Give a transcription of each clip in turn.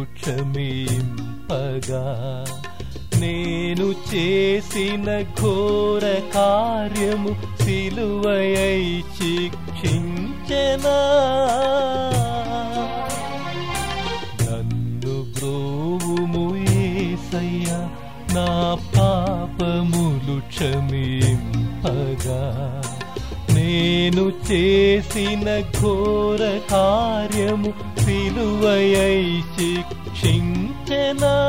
క్షమింపగా నేను చేసిన ఘోర కార్యము సిలువయై శిక్షించెనా నన్ను బ్రోవుము యేసయ్యా నా పాపములు క్షమింపగా నేను చేసిన ఘోర కార్యము సిలువయై శిక్షించెనా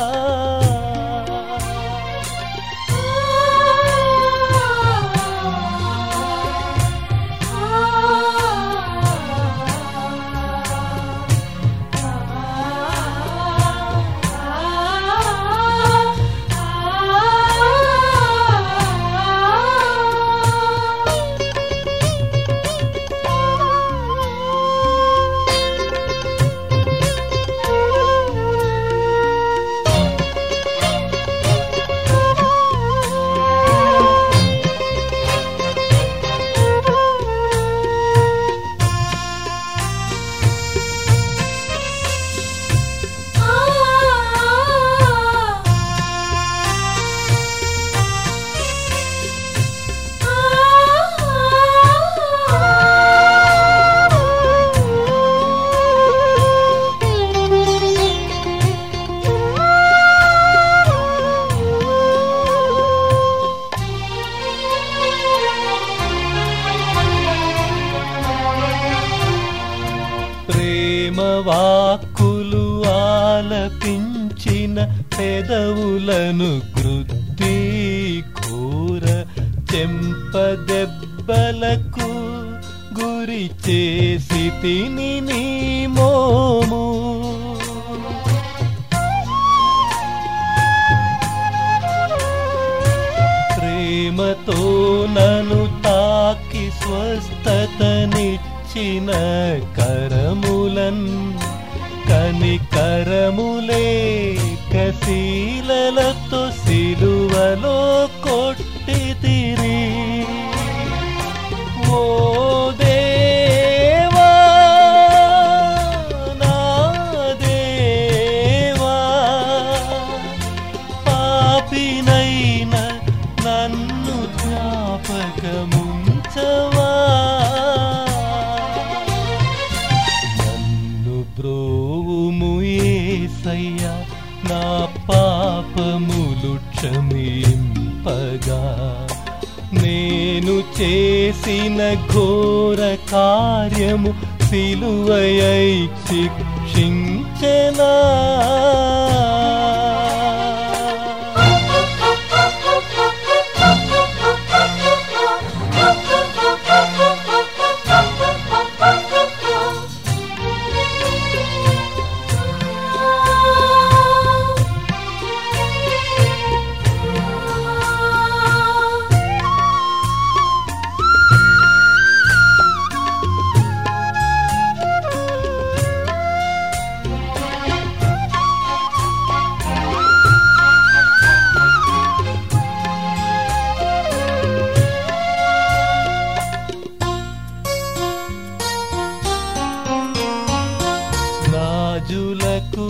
ప్రేమ వాక్కులు ఆలపించిన పెదవులను కృత్తి ఘోర చెంపదెబ్బలకు గురి చేసి తిని నీ మోము ప్రేమతో నన్ను తాకి స్వస్థతనిచ్చిన కరములన్ కనికరములే కశీలలతో సిలువలో కొట్టి తిరి ఓ దేవా నా దేవా పాపినైన నన్ను జ్ఞాపకముంచవా నన్ను బ్రోవుము యేసయ్యా నా పాపములు క్షమింపగా నేను చేసిన ఘోర కార్యము సిలువయై శిక్షించెనా రాజులకు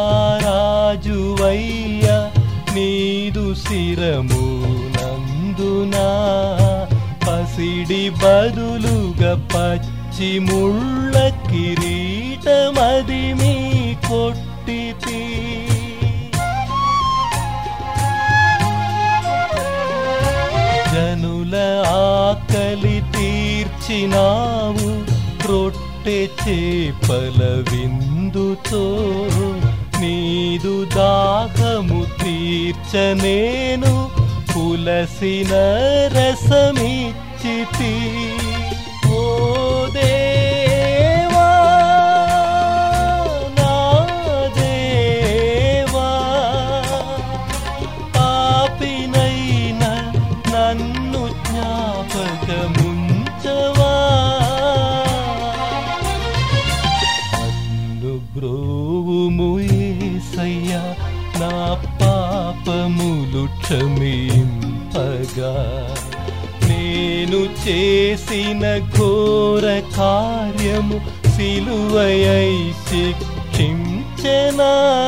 రాజువయ్య నీదు శిరము నందునా పసిడి బదులుగా పచ్చి ముళ్ళ కిరీటమది మీ కొట్టితి జనుల ఆకలి తీర్చినావు రొట్టె చేపల విందుతో నీదు దాహము తీర్చనేను పులసిన రసమిచ్చితి ఓ దేవా నా దేవా పాపినైన నన్ను జ్ఞాపకముంచవా నన్ను బ్రోవుము యేసయ్యా నా పాపములు క్షమింపగా నేను చేసిన ఘోర కార్యము సిలువయై శిక్షించ క్షమించెనా